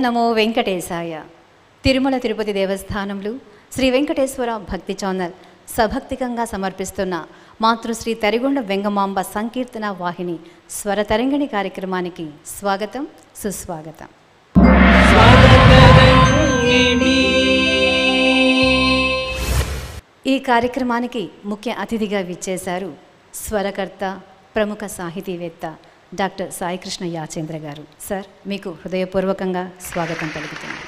నమో వెంకటేశాయ తిరుమల తిరుపతి దేవస్థానంలో శ్రీ వెంకటేశ్వర భక్తి ఛానల్ సభక్తికంగా సమర్పిస్తున్న మాతృశ్రీ తరిగొండ వెంగమాంబ సంకీర్తన వాహిని స్వర తరంగిణి కార్యక్రమానికి స్వాగతం సుస్వాగతం ఈ కార్యక్రమానికి ముఖ్య అతిథిగా విచ్చేశారు స్వరకర్త ప్రముఖ సాహితీవేత్త డాక్టర్ సాయికృష్ణ యాచేంద్ర గారు సార్ మీకు హృదయపూర్వకంగా స్వాగతం పలుకుతున్నాను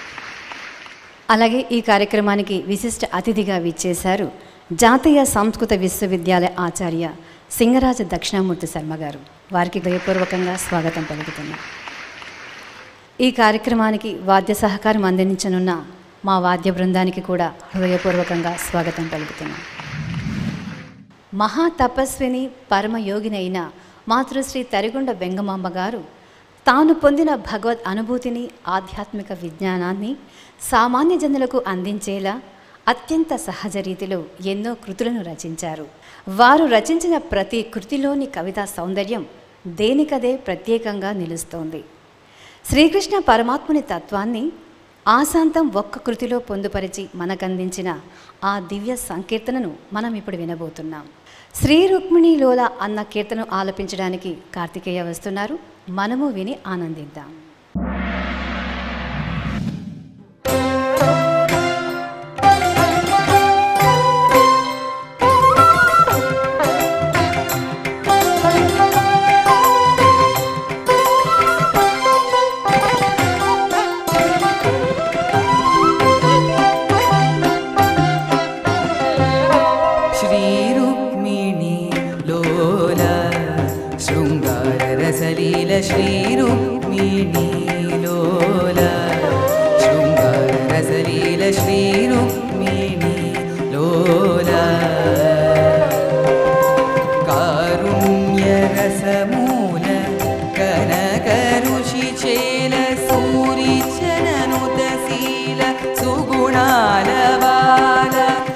అలాగే ఈ కార్యక్రమానికి విశిష్ట అతిథిగా విచ్చేశారు జాతీయ సంస్కృత విశ్వవిద్యాలయ ఆచార్య సింగరాజ దక్షిణామూర్తి శర్మ గారు వారికి హృదయపూర్వకంగా స్వాగతం పలుకుతున్నాను ఈ కార్యక్రమానికి వాద్య సహకారం అందించనున్న మా వాద్య బృందానికి కూడా హృదయపూర్వకంగా స్వాగతం పలుకుతున్నాం మహా తపస్విని పరమయోగినైన మాతృశ్రీ తరిగొండ వెంగమాంబ గారు తాను పొందిన భగవద్ అనుభూతిని ఆధ్యాత్మిక విజ్ఞానాన్ని సామాన్య జనులకు అందించేలా అత్యంత సహజ రీతిలో ఎన్నో కృతులను రచించారు వారు రచించిన ప్రతి కృతిలోని కవితా సౌందర్యం దేనికదే ప్రత్యేకంగా నిలుస్తోంది శ్రీకృష్ణ పరమాత్ముని తత్వాన్ని ఆశాంతం ఒక్క కృతిలో పొందుపరిచి మనకందించిన ఆ దివ్య సంకీర్తనను మనం ఇప్పుడు వినబోతున్నాం శ్రీ రుక్మిణి లోల అన్న కీర్తన ఆలపించడానికి కార్తికేయ వస్తున్నారు మనము విని ఆనందిద్దాం श्रीरुक्मिणी लोल शृङ्गाररसलील श्रीरुक्मिणी लोल शृङ्गाररसलील श्रीरुक्मिणी लोल कारुण्यरसमूल कनकरुषिचेल सूरिचननुतशील सुगुणालवाल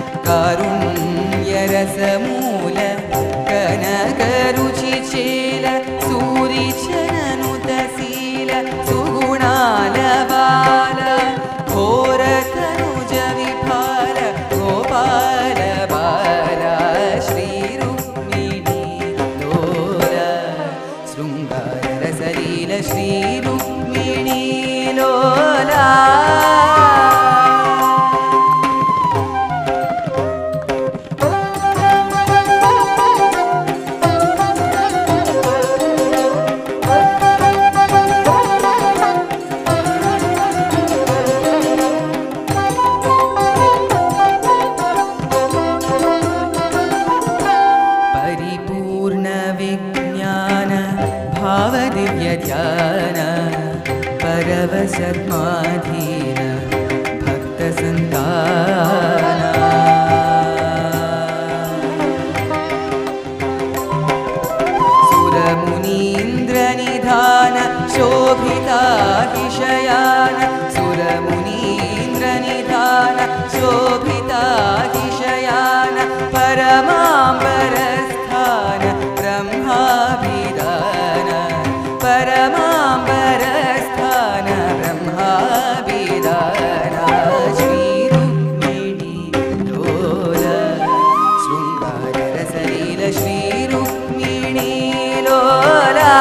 कारुण्यरसमूल कनकरुचिचेल सूरिचननुतशील सुगुणालवाल घोरतनुजविफाल गोपाल बाला श्रीरुक्मिणी लोल शृङ्गारसलील श्रीरुक्मिणी लोला परिपूर्णविज्ञान भावदिव्यध्यान परवशद्माधीन भक्तसन्तान सुरमुनीन्द्रनिधान शोभितातिशयान सुरमुनीन्द्रनिधान शोभितातिशयान परमाम्बरस्थान ब्रह्माभिधान परमाम्बरस्थान ब्रह्माभिधान श्रीरुक्मिणी लोल शृङ्गाररसलील श्रीरुक्मिणी लोला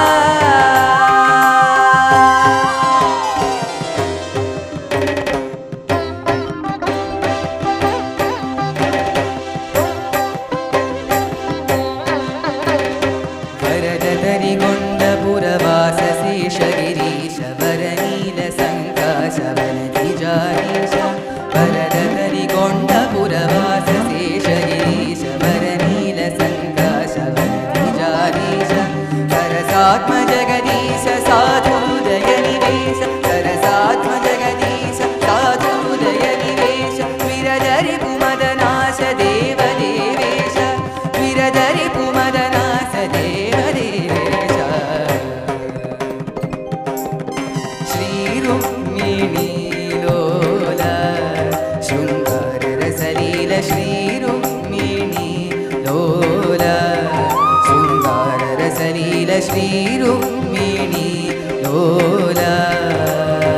वरदतरिगुण्डपुरवासशेषगिरीश वरनीलसङ्काशवनधिजारीश वरदतरिगुण्डपुरवासशेषगिरीश वरनीलसङ्काशवनधिजारीश सरसात्मजगदीश साधुदयनिवेश सरसात्मजगदीश साधुदयनिवेश विरदरिपुमदनाश देवदेवेश विरदरिपुमदनाश देवदेवेश श्रीरुक्मिणी लोल शृङ्गाररसलील श्रीरुक्मिणी लोल शृङ्गाररसलील श्रीरुक्मिणी लोला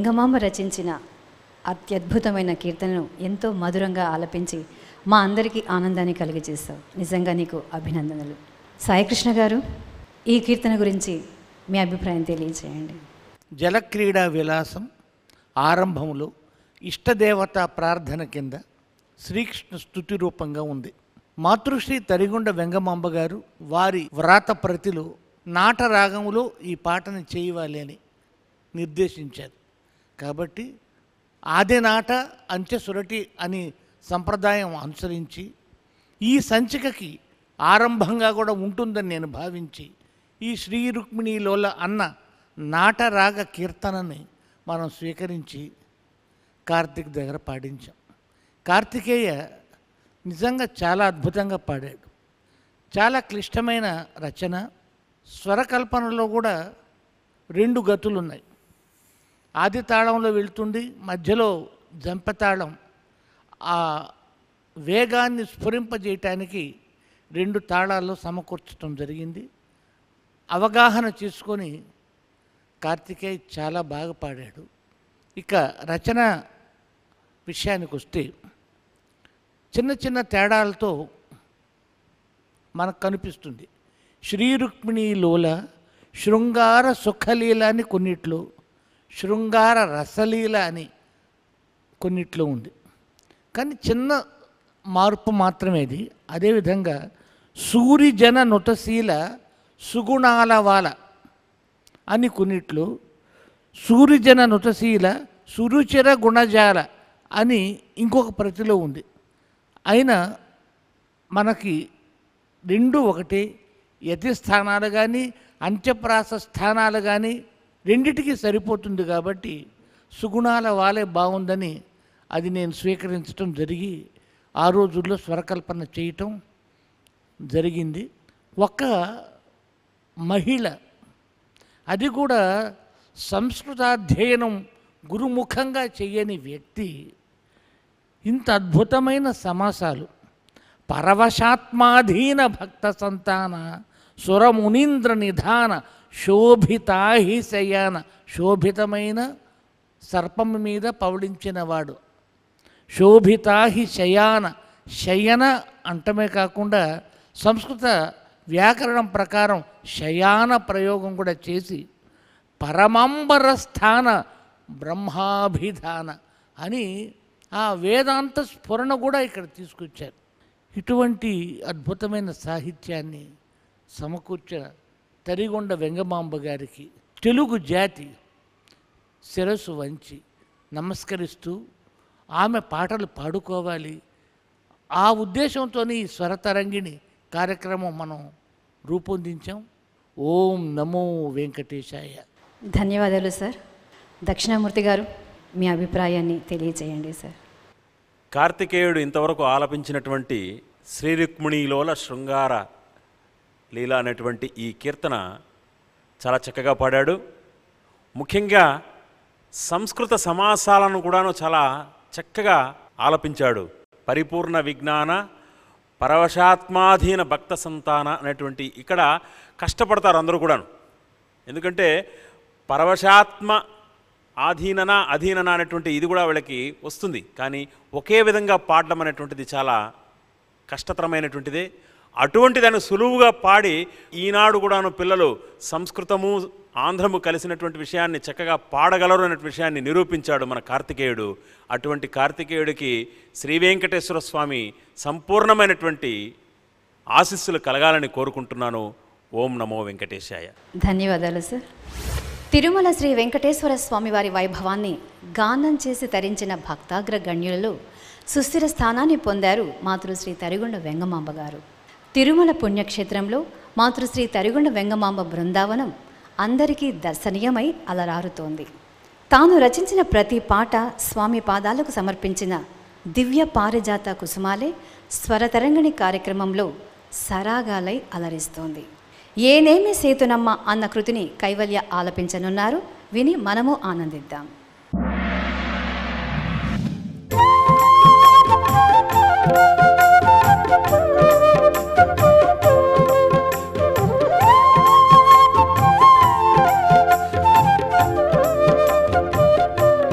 వెంగమాంబ రచించిన అత్యద్భుతమైన కీర్తనను ఎంతో మధురంగా ఆలపించి మా అందరికీ ఆనందాన్ని కలిగజేస్తావు నిజంగా నీకు అభినందనలు సాయికృష్ణ గారు ఈ కీర్తన గురించి మీ అభిప్రాయం తెలియజేయండి జలక్రీడా విలాసం ఆరంభంలో ఇష్టదేవత ప్రార్థన కింద శ్రీకృష్ణ స్థుతి రూపంగా ఉంది మాతృశ్రీ తరిగొండ వెంగమాంబ గారు వారి వ్రాత ప్రతిలో నాట రాగములో ఈ పాటను చేయవాలి అని నిర్దేశించారు కాబట్టి ఆది నాట అంచె సురటి అని సంప్రదాయం అనుసరించి ఈ సంచికకి ఆరంభంగా కూడా ఉంటుందని నేను భావించి ఈ శ్రీ రుక్మిణీలోల అన్న నాటరాగ కీర్తనని మనం స్వీకరించి కార్తీక్ దగ్గర పాడించాం కార్తికేయ నిజంగా చాలా అద్భుతంగా పాడాడు చాలా క్లిష్టమైన రచన స్వరకల్పనలో కూడా రెండు గతులు ఉన్నాయి ఆది తాళంలో వెళ్తుంది మధ్యలో జంపతాళం ఆ వేగాన్ని స్ఫురింపజేయటానికి రెండు తాళాల్లో సమకూర్చడం జరిగింది అవగాహన చేసుకొని కార్తికేయ చాలా బాగా పాడాడు ఇక రచన విషయానికి వస్తే చిన్న చిన్న తేడాలతో మనకు కనిపిస్తుంది శ్రీ రుక్మిణీలోల శృంగార సుఖలీల అని కొన్నిట్లో శృంగార రసలీల అని కొన్నిట్లో ఉంది కానీ చిన్న మార్పు మాత్రమే ఇది అదేవిధంగా సూరిజన నుతశీల సుగుణాల వాల అని కొన్నిట్లో సూరిజన నుతశీల సురుచిర గుణజాల అని ఇంకొక ప్రతిలో ఉంది అయినా మనకి రెండు ఒకటే యతి స్థానాలు కానీ అంత్యప్రాస స్థానాలు కానీ రెండిటికి సరిపోతుంది కాబట్టి సుగుణాల వాలే బాగుందని అది నేను స్వీకరించడం జరిగి ఆ రోజుల్లో స్వరకల్పన చేయటం జరిగింది ఒక మహిళ అది కూడా సంస్కృతాధ్యయనం గురుముఖంగా చెయ్యని వ్యక్తి ఇంత అద్భుతమైన సమాసాలు పరవశాత్మాధీన భక్త సంతాన సురమునీంద్ర నిధాన శోభితాహి శయాన శోభితమైన సర్పం మీద పవళించిన వాడు శోభితాహి శయాన శయన అంటమే కాకుండా సంస్కృత వ్యాకరణం ప్రకారం శయాన ప్రయోగం కూడా చేసి పరమంబర స్థాన బ్రహ్మాభిధాన అని ఆ వేదాంత స్ఫురణ కూడా ఇక్కడ తీసుకొచ్చారు ఇటువంటి అద్భుతమైన సాహిత్యాన్ని సమకూర్చిన తరిగొండ వెంగమాంబ గారికి తెలుగు జాతి శిరస్సు వంచి నమస్కరిస్తూ ఆమె పాటలు పాడుకోవాలి ఆ ఉద్దేశంతో ఈ స్వరతరంగిణి కార్యక్రమం మనం రూపొందించాం ఓం నమో వెంకటేశాయ ధన్యవాదాలు సార్ దక్షిణామూర్తి గారు మీ అభిప్రాయాన్ని తెలియజేయండి సార్ కార్తికేయుడు ఇంతవరకు ఆలపించినటువంటి శ్రీరుక్మిణీలోల శృంగార లీల అనేటువంటి ఈ కీర్తన చాలా చక్కగా పాడాడు ముఖ్యంగా సంస్కృత సమాసాలను కూడాను చాలా చక్కగా ఆలపించాడు పరిపూర్ణ విజ్ఞాన పరవశాత్మాధీన భక్త సంతాన అనేటువంటి ఇక్కడ కష్టపడతారు అందరూ కూడాను ఎందుకంటే పరవశాత్మ ఆధీనన అధీనన అనేటువంటి ఇది కూడా వీళ్ళకి వస్తుంది కానీ ఒకే విధంగా పాడడం అనేటువంటిది చాలా కష్టతరమైనటువంటిదే అటువంటి దాన్ని సులువుగా పాడి ఈనాడు కూడాను పిల్లలు సంస్కృతము ఆంధ్రము కలిసినటువంటి విషయాన్ని చక్కగా పాడగలరు అనే విషయాన్ని నిరూపించాడు మన కార్తికేయుడు అటువంటి కార్తికేయుడికి శ్రీ వెంకటేశ్వర స్వామి సంపూర్ణమైనటువంటి ఆశీస్సులు కలగాలని కోరుకుంటున్నాను ఓం నమో వెంకటేశాయ ధన్యవాదాలు సార్ తిరుమల శ్రీ వెంకటేశ్వర స్వామి వారి వైభవాన్ని గానం చేసి తరించిన భక్తాగ్ర గణ్యులలో సుస్థిర స్థానాన్ని పొందారు మాతృశ్రీ తరిగొండ వెంగమాంబ గారు తిరుమల పుణ్యక్షేత్రంలో మాతృశ్రీ తరిగొండ వెంగమాంబ బృందావనం అందరికీ దర్శనీయమై అలరారుతోంది తాను రచించిన ప్రతి పాట స్వామి పాదాలకు సమర్పించిన దివ్య పారిజాత కుసుమాలే స్వరతరంగిణి కార్యక్రమంలో సరాగాలై అలరిస్తోంది ఏనేమి సేతునమ్మ అన్న కృతిని కైవల్య ఆలపించనున్నారు విని మనము ఆనందిద్దాం ఆ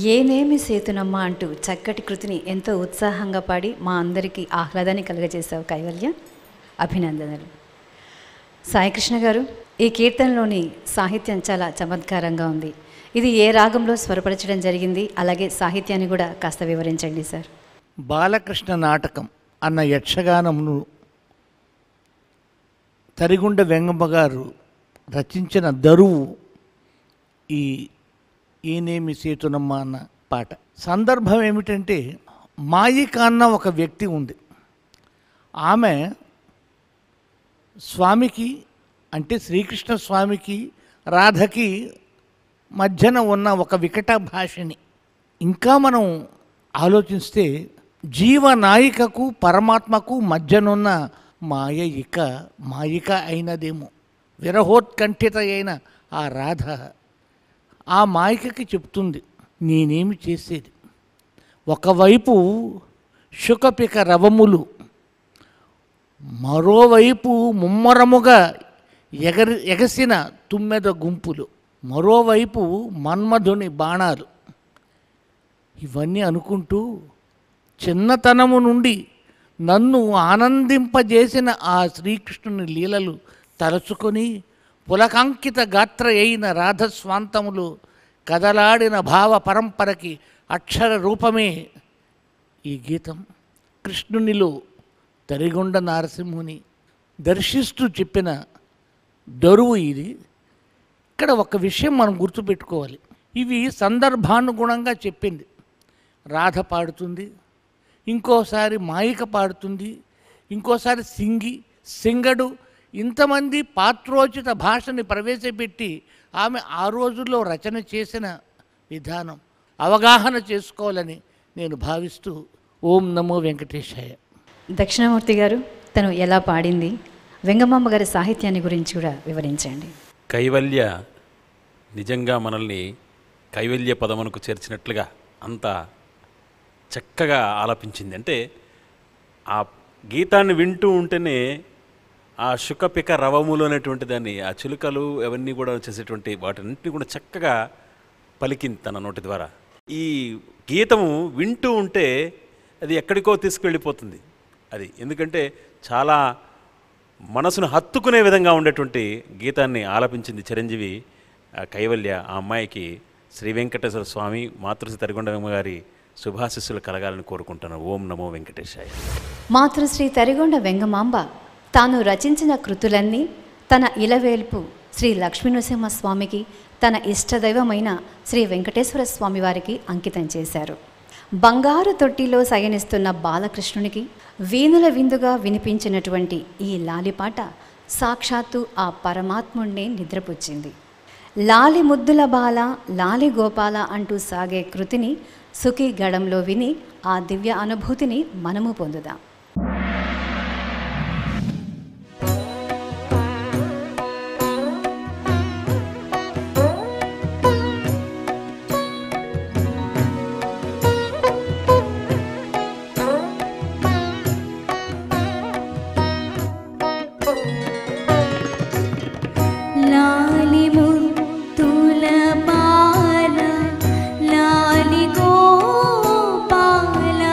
ఏనేమి సేతునమ్మ అంటూ చక్కటి కృతిని ఎంతో ఉత్సాహంగా పాడి మా అందరికీ ఆహ్లాదాన్ని కలుగజేశావు కైవల్య అభినందనలు సాయికృష్ణ గారు ఈ కీర్తనలోని సాహిత్యం చాలా చమత్కారంగా ఉంది ఇది ఏ రాగంలో స్వరపరచడం జరిగింది అలాగే సాహిత్యాన్ని కూడా కాస్త వివరించండి సార్ బాలకృష్ణ నాటకం అన్న యక్షగానమును తరిగుండ వెంగమ్మ గారు రచించిన దరువు ఈ ఈనేమి సేతునమ్మ అన్న పాట సందర్భం ఏమిటంటే మాయిక అన్న ఒక వ్యక్తి ఉంది ఆమె స్వామికి అంటే శ్రీకృష్ణ స్వామికి రాధకి మధ్యన ఉన్న ఒక వికట భాషని ఇంకా మనం ఆలోచిస్తే జీవనాయికకు పరమాత్మకు మధ్యనున్న మాయ ఇక మాయిక అయినదేమో విరహోత్కంఠిత అయిన ఆ రాధ ఆ మాయికకి చెప్తుంది నేనేమి చేసేది ఒకవైపు శుకపిక రవములు మరోవైపు ముమ్మరముగా ఎగరి ఎగసిన తుమ్మెద గుంపులు మరోవైపు మన్మధుని బాణాలు ఇవన్నీ అనుకుంటూ చిన్నతనము నుండి నన్ను ఆనందింపజేసిన ఆ శ్రీకృష్ణుని లీలలు తలుచుకొని పులకాంకిత గాత్ర అయిన రాధస్వాంతములు కదలాడిన భావ పరంపరకి అక్షర రూపమే ఈ గీతం కృష్ణునిలో తరిగొండ నారసింహుని దర్శిస్తూ చెప్పిన దరువు ఇది ఇక్కడ ఒక విషయం మనం గుర్తుపెట్టుకోవాలి ఇవి సందర్భానుగుణంగా చెప్పింది రాధ పాడుతుంది ఇంకోసారి మాయిక పాడుతుంది ఇంకోసారి సింగి సింగడు ఇంతమంది పాత్రోచిత భాషని ప్రవేశపెట్టి ఆమె ఆ రోజుల్లో రచన చేసిన విధానం అవగాహన చేసుకోవాలని నేను భావిస్తూ ఓం నమో వెంకటేశాయ దక్షిణామూర్తి గారు తను ఎలా పాడింది వెంగమాంబ గారి సాహిత్యాన్ని గురించి కూడా వివరించండి కైవల్య నిజంగా మనల్ని కైవల్య పదమునకు చేర్చినట్లుగా అంత చక్కగా ఆలపించింది అంటే ఆ గీతాన్ని వింటూ ఉంటేనే ఆ శుకపిక రవములు అనేటువంటి దాన్ని ఆ చిలుకలు అవన్నీ కూడా చేసేటువంటి వాటన్నింటినీ కూడా చక్కగా పలికింది తన నోటి ద్వారా ఈ గీతము వింటూ ఉంటే అది ఎక్కడికో తీసుకువెళ్ళిపోతుంది అది ఎందుకంటే చాలా మనసును హత్తుకునే విధంగా ఉండేటువంటి గీతాన్ని ఆలపించింది చిరంజీవి ఆ కైవల్య ఆ అమ్మాయికి శ్రీ వెంకటేశ్వర స్వామి మాతృశ్రీ తరిగొండమ్మ గారి శుభాశిస్సులు కలగాలని కోరుకుంటున్నాను ఓం నమో వెంకటేశాయ మాతృశ్రీ తరిగొండ వెంగమాంబ తాను రచించిన కృతులన్నీ తన ఇలవేల్పు శ్రీ లక్ష్మీనరసింహ స్వామికి తన ఇష్టదైవమైన శ్రీ వెంకటేశ్వర స్వామి వారికి అంకితం చేశారు బంగారు తొట్టిలో శయనిస్తున్న బాలకృష్ణునికి వీణుల విందుగా వినిపించినటువంటి ఈ లాలిపాట సాక్షాత్తు ఆ పరమాత్ముణ్ణే నిద్రపుచ్చింది లాలి ముద్దుల బాల లాలి గోపాల అంటూ సాగే కృతిని సుఖీ గడంలో విని ఆ దివ్య అనుభూతిని మనము పొందుదాం లాలి ముత్తుల బాల లాలి గోపాల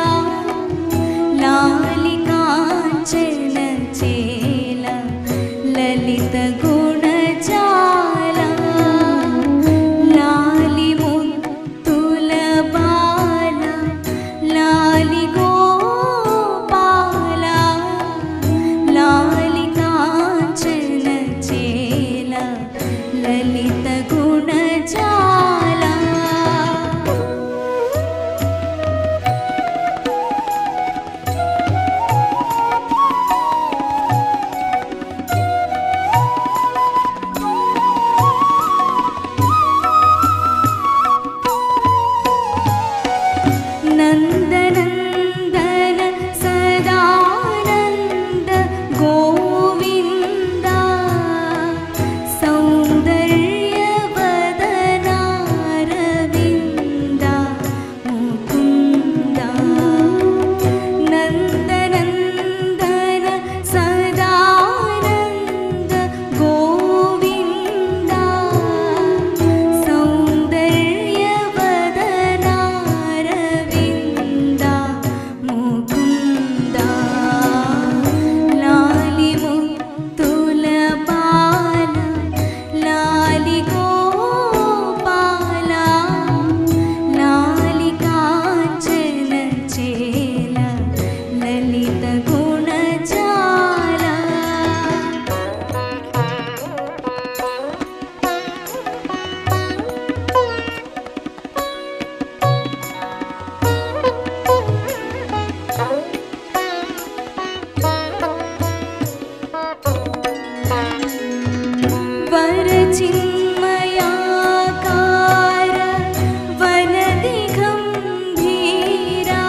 లాలి కాంచన చేల లలిత గుణజాల లాలి ముత్తుల బాల లాలి గోపాల లాలి కాంచన చేల वरचिन्मयाकार वनदिगम्भीरा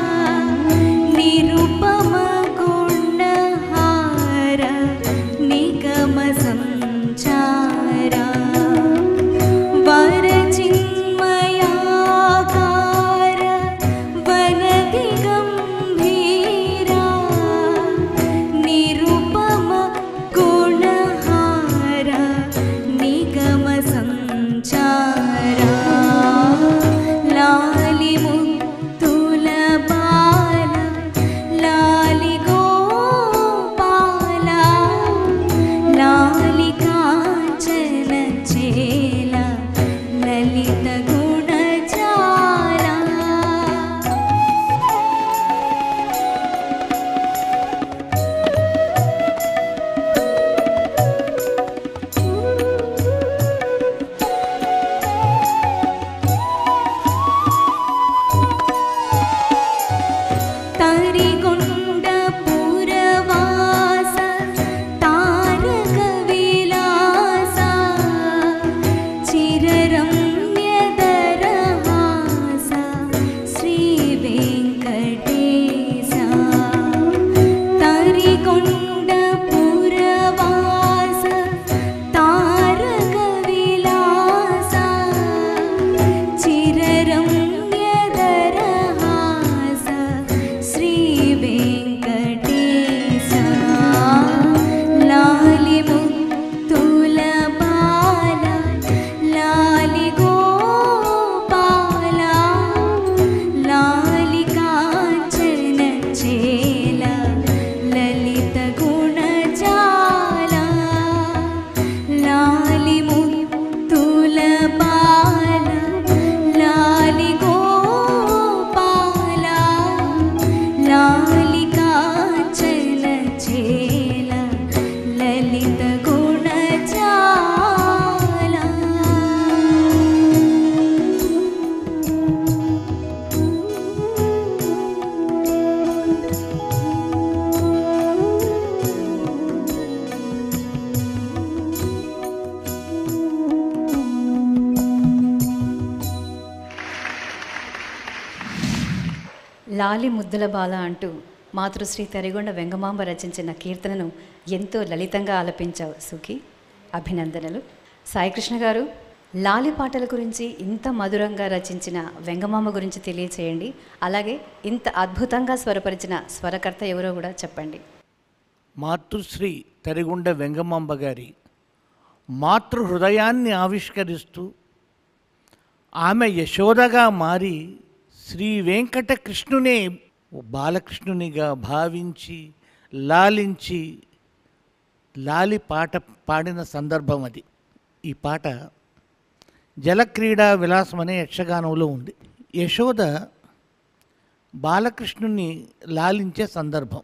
निरुपमगुणहार निगमसञ्चारा वरचिन्मयाकार वनदिगम्भीरा निरुपम गुणहार निगमसञ्चारा लालिमुत्तुलबाल लालिगोपाला लालिकाञ्चनचेल ललितगुणजाला తరిగొండ పురవాస తారక విలాస చిరరమ్యదరహాస శ్రీ వెంకటేశ తరిగొండ పురవాస తారక విలాస చిరరమ్యదరహాస శ్రీ వెంకటేశ లాలిముత్తుల బాల లాలిగోపాల లాలికాంచన చేల లలిత గుణజాల లాలిముత్తుల బాల లాలిగోపాల లాలికాంచన చేల లలిత గుణజాల లాలి ముద్దుల బాల అంటూ మాతృశ్రీ తరిగొండ వెంగమాంబ రచించిన కీర్తనను ఎంతో లలితంగా ఆలపించావు సుఖి అభినందనలు సాయికృష్ణ గారు లాలి పాటల గురించి ఇంత మధురంగా రచించిన వెంగమాంబ గురించి తెలియచేయండి అలాగే ఇంత అద్భుతంగా స్వరపరిచిన స్వరకర్త ఎవరో కూడా చెప్పండి మాతృశ్రీ తరిగుండ వెంగమాంబ గారి మాతృ హృదయాన్ని ఆవిష్కరిస్తూ ఆమె యశోదగా మారి శ్రీ వెంకటకృష్ణునే ఓ బాలకృష్ణునిగా భావించి లాలించి లాలి పాట పాడిన సందర్భం అది ఈ పాట జలక్రీడా విలాసం అనే యక్షగానంలో ఉంది యశోద బాలకృష్ణుని లాలించే సందర్భం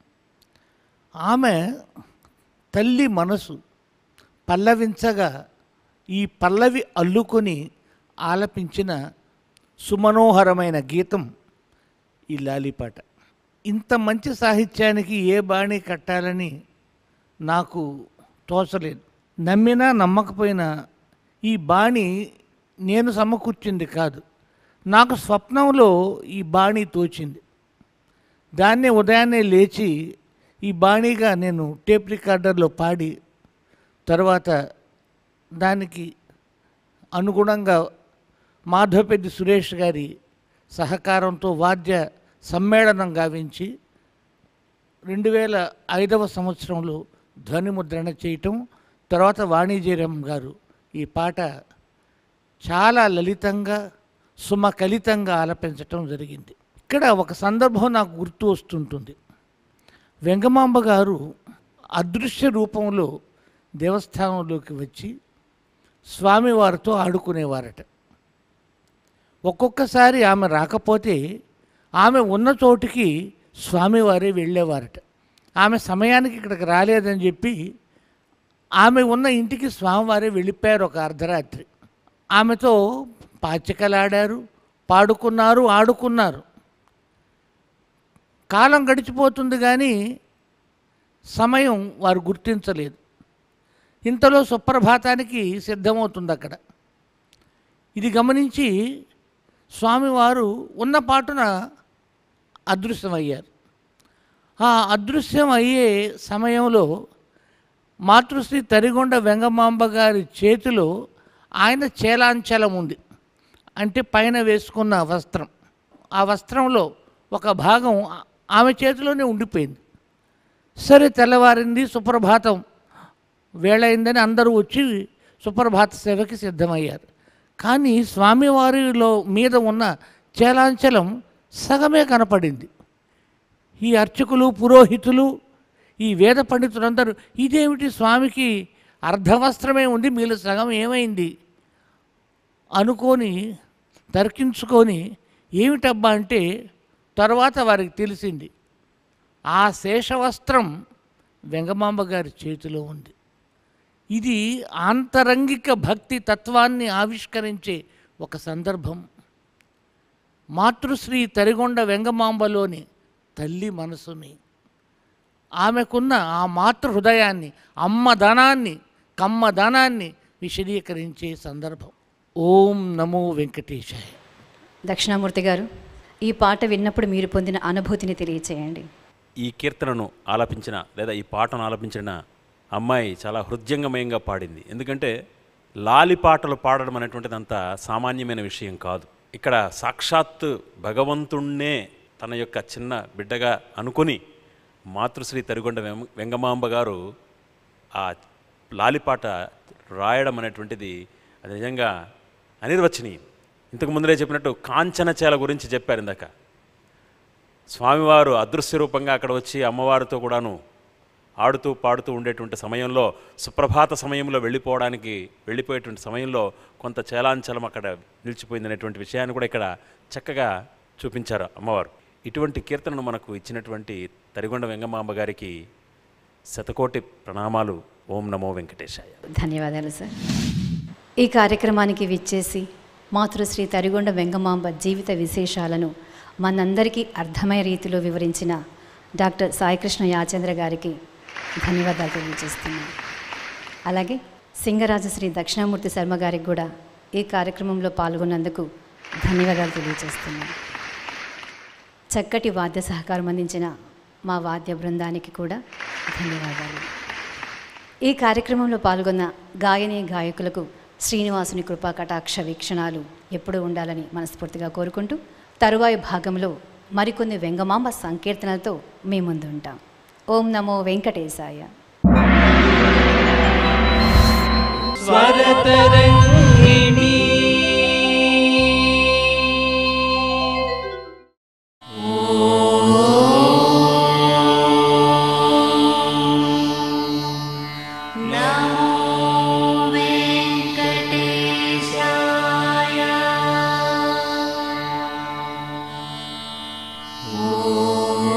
ఆమె తల్లి మనసు పల్లవించగా ఈ పల్లవి అల్లుకొని ఆలపించిన సుమనోహరమైన గీతం ఈ లాలిపాట ఇంత మంచి సాహిత్యానికి ఏ బాణి కట్టాలని నాకు తోచలేదు నమ్మినా నమ్మకపోయినా ఈ బాణి నేను సమకూర్చింది కాదు నాకు స్వప్నంలో ఈ బాణి తోచింది దాన్నే ఉదయాన్నే లేచి ఈ బాణీగా నేను టేప్ రికార్డర్లో పాడి తర్వాత దానికి అనుగుణంగా మాధవపెద్ది సురేష్ గారి సహకారంతో వాద్య సమ్మేళనం గావించి రెండు వేల ఐదవ సంవత్సరంలో ధ్వని ముద్రణ చేయటం తర్వాత వాణిజ్యరం గారు ఈ పాట చాలా లలితంగా సుమకలితంగా ఆలపించటం జరిగింది ఇక్కడ ఒక సందర్భం నాకు గుర్తు వస్తుంటుంది వెంగమాంబ గారు అదృశ్య రూపంలో దేవస్థానంలోకి వచ్చి స్వామివారితో ఆడుకునేవారట ఒక్కొక్కసారి ఆమె రాకపోతే ఆమె ఉన్న చోటికి స్వామివారే వెళ్ళేవారట ఆమె సమయానికి ఇక్కడికి రాలేదని చెప్పి ఆమె ఉన్న ఇంటికి స్వామివారే వెళ్ళిపోయారు ఒక అర్ధరాత్రి ఆమెతో పాచికలాడారు పాడుకున్నారు ఆడుకున్నారు కాలం గడిచిపోతుంది కానీ సమయం వారు గుర్తించలేదు ఇంతలో సుప్రభాతానికి సిద్ధమవుతుంది అక్కడ ఇది గమనించి స్వామివారు ఉన్న పాటున అదృశ్యమయ్యారు ఆ అదృశ్యం అయ్యే సమయంలో మాతృశ్రీ తరిగొండ వెంగమాంబ గారి చేతిలో ఆయన చేలాంచలం ఉంది అంటే పైన వేసుకున్న వస్త్రం ఆ వస్త్రంలో ఒక భాగం ఆ- ఆమె చేతిలోనే ఉండిపోయింది సరే తెల్లవారింది సుప్రభాతం వేళయిందని అందరూ వచ్చి సుప్రభాత సేవకి సిద్ధమయ్యారు కానీ స్వామివారిలో మీద ఉన్న చేలాంచలం సగమే కనపడింది ఈ అర్చకులు పురోహితులు ఈ వేద పండితులందరూ ఇదేమిటి స్వామికి అర్ధవస్త్రమే ఉంది మీలో సగం ఏమైంది అనుకొని తర్కించుకొని ఏమిటబ్బా అంటే తర్వాత వారికి తెలిసింది ఆ శేషవస్త్రం వెంగమాంబ గారి చేతిలో ఉంది ఇది ఆంతరంగిక భక్తి తత్వాన్ని ఆవిష్కరించే ఒక సందర్భం మాతృశ్రీ తరిగొండ వెంగమాంబలోని తల్లి మనసుని ఆమెకున్న ఆ మాతృ హృదయాన్ని అమ్మదనాన్ని కమ్మదనాన్ని విశదీకరించే సందర్భం ఓం నమో వెంకటేశాయ దక్షిణామూర్తి గారు ఈ పాట విన్నప్పుడు మీరు పొందిన అనుభూతిని తెలియచేయండి ఈ కీర్తనను ఆలపించిన లేదా ఈ పాటను ఆలపించిన అమ్మాయి చాలా హృదయంగమయంగా పాడింది ఎందుకంటే లాలి పాటలు పాడడం అనేటువంటిది అంత సామాన్యమైన విషయం కాదు ఇక్కడ సాక్షాత్ భగవంతుణ్ణే తన యొక్క చిన్న బిడ్డగా అనుకొని మాతృశ్రీ తరిగొండ వెం- వెంగమాంబ గారు ఆ లాలిపాట రాయడం అనేటువంటిది అది నిజంగా అనిర్వచనీయం ఇంతకు ముందరే చెప్పినట్టు కాంచనచేల గురించి చెప్పారు ఇందాక స్వామివారు అదృశ్య రూపంగా అక్కడ వచ్చి అమ్మవారితో కూడాను ఆడుతూ పాడుతూ ఉండేటువంటి సమయంలో సుప్రభాత సమయంలో వెళ్ళిపోవడానికి వెళ్ళిపోయేటువంటి సమయంలో కొంత చేలాంచలం అక్కడ నిలిచిపోయిందనేటువంటి విషయాన్ని కూడా ఇక్కడ చక్కగా చూపించారు అమ్మవారు ఇటువంటి కీర్తనను మనకు ఇచ్చినటువంటి తరిగొండ వెంగమాంబ గారికి శతకోటి ప్రణామాలు ఓం నమో వెంకటేశాయ ధన్యవాదాలు సార్ ఈ కార్యక్రమానికి విచ్చేసి మాతృశ్రీ తరిగొండ వెంగమాంబ జీవిత విశేషాలను మనందరికీ అర్థమయ్యే రీతిలో వివరించిన డాక్టర్ సాయికృష్ణ యాచేంద్ర గారికి ధన్యవాదాలు తెలియజేస్తున్నాను అలాగే సింగరాజు శ్రీ దక్షిణామూర్తి శర్మ గారికి కూడా ఈ కార్యక్రమంలో పాల్గొన్నందుకు ధన్యవాదాలు తెలియజేస్తున్నాను చక్కటి వాద్య సహకారం అందించిన మా వాద్య బృందానికి కూడా ధన్యవాదాలు ఈ కార్యక్రమంలో పాల్గొన్న గాయని గాయకులకు శ్రీనివాసుని కృపా కటాక్ష వీక్షణాలు ఎప్పుడూ ఉండాలని మనస్ఫూర్తిగా కోరుకుంటూ తరువాయి భాగంలో మరికొన్ని వెంగమాంబ సంకీర్తనలతో మీ ముందు ఉంటాం ఓం నమో వెంకటేశాయ स्वरतरङ्गिणी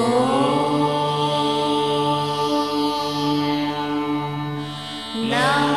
నమో